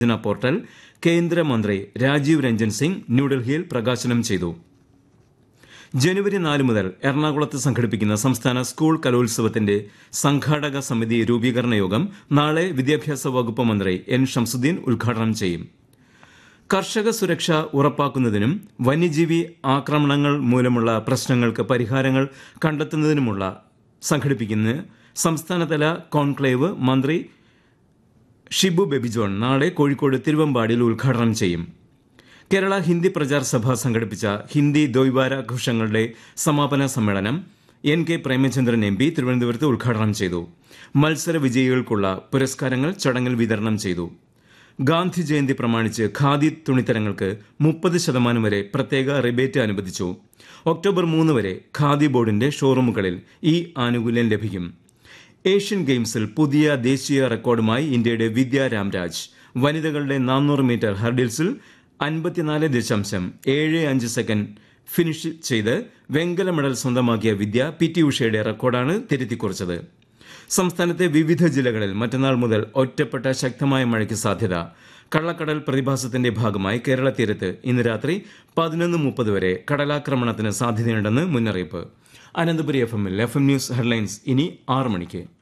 Yojana portal കേന്ദ്രമന്ത്രി രാജീവ് രഞ്ജൻ സിംഗ് ന്യൂഡൽഹിയിൽ പ്രകാശനം ചെയ്തു ജനുവരി നാല് മുതൽ എറണാകുളത്ത് സംഘടിപ്പിക്കുന്ന സംസ്ഥാന സ്കൂൾ കലോത്സവത്തിന്റെ സംഘാടക സമിതി രൂപീകരണ യോഗം നാളെ വിദ്യാഭ്യാസ വകുപ്പ് മന്ത്രി എൻ ഷംസുദ്ദീൻ ഉദ്ഘാടനം ചെയ്യും കർഷക സുരക്ഷ ഉറപ്പാക്കുന്നതിനും വന്യജീവി ആക്രമണങ്ങൾ മൂലമുള്ള പ്രശ്നങ്ങൾക്ക് പരിഹാരങ്ങൾ കണ്ടെത്തുന്നതിനുമുള്ള സംഘടിപ്പിക്കുന്ന സംസ്ഥാനതല കോൺക്ലേവ് മന്ത്രി ഷിബു ബെബിജോൺ നാളെ കോഴിക്കോട് തിരുവമ്പാടിയിൽ ഉദ്ഘാടനം ചെയ്യും കേരള ഹിന്ദി പ്രചാർ സഭ സംഘടിപ്പിച്ച ഹിന്ദി ദ്വൈവാരാഘോഷങ്ങളുടെ സമാപന സമ്മേളനം N K Premachandran M P തിരുവനന്തപുരത്ത് ഉദ്ഘാടനം ചെയ്തു മത്സര വിജയികൾക്കുള്ള പുരസ്കാരങ്ങൾ ചടങ്ങിൽ വിതരണം ചെയ്തു ഗാന്ധി ജയന്തി പ്രമാണിച്ച് ഖാദി തുണിത്തരങ്ങൾക്ക് മുപ്പത് ശതമാനം വരെ പ്രത്യേക റിബേറ്റ് അനുവദിച്ചു ഒക്ടോബർ മൂന്ന് വരെ ഖാദി ബോർഡിന്റെ ഷോറൂമുകളിൽ ഈ ആനുകൂല്യം ലഭിക്കും ഏഷ്യൻ ഗെയിംസിൽ പുതിയ ദേശീയ റെക്കോർഡുമായി ഇന്ത്യയുടെ വിദ്യ രാംരാജ് വനിതകളുടെ നാനൂറ് മീറ്റർ ഹർഡിൽസിൽ അൻപത്തിനാല് ദശാംശം ഏഴ് അഞ്ച് സെക്കൻഡ് ഫിനിഷ് ചെയ്ത് വെങ്കല മെഡൽ സ്വന്തമാക്കിയ വിദ്യ പി ടി ഉഷയുടെ റെക്കോർഡാണ് തിരുത്തിക്കുറിച്ചത് സംസ്ഥാനത്തെ വിവിധ ജില്ലകളിൽ മറ്റന്നാൾ മുതൽ ഒറ്റപ്പെട്ട ശക്തമായ മഴയ്ക്ക് സാധ്യത കള്ളക്കടൽ പ്രതിഭാസത്തിന്റെ ഭാഗമായി കേരള തീരത്ത് ഇന്ന് രാത്രി പതിനൊന്ന് മുപ്പത് വരെ കടലാക്രമണത്തിന് സാധ്യതയുണ്ടെന്ന് മുന്നറിയിപ്പ് അനന്തപുരി എഫ് എമ്മിൽ എഫ് എം ന്യൂസ് ഹെഡ്ലൈൻസ് ഇനി ആറ് മണിക്ക്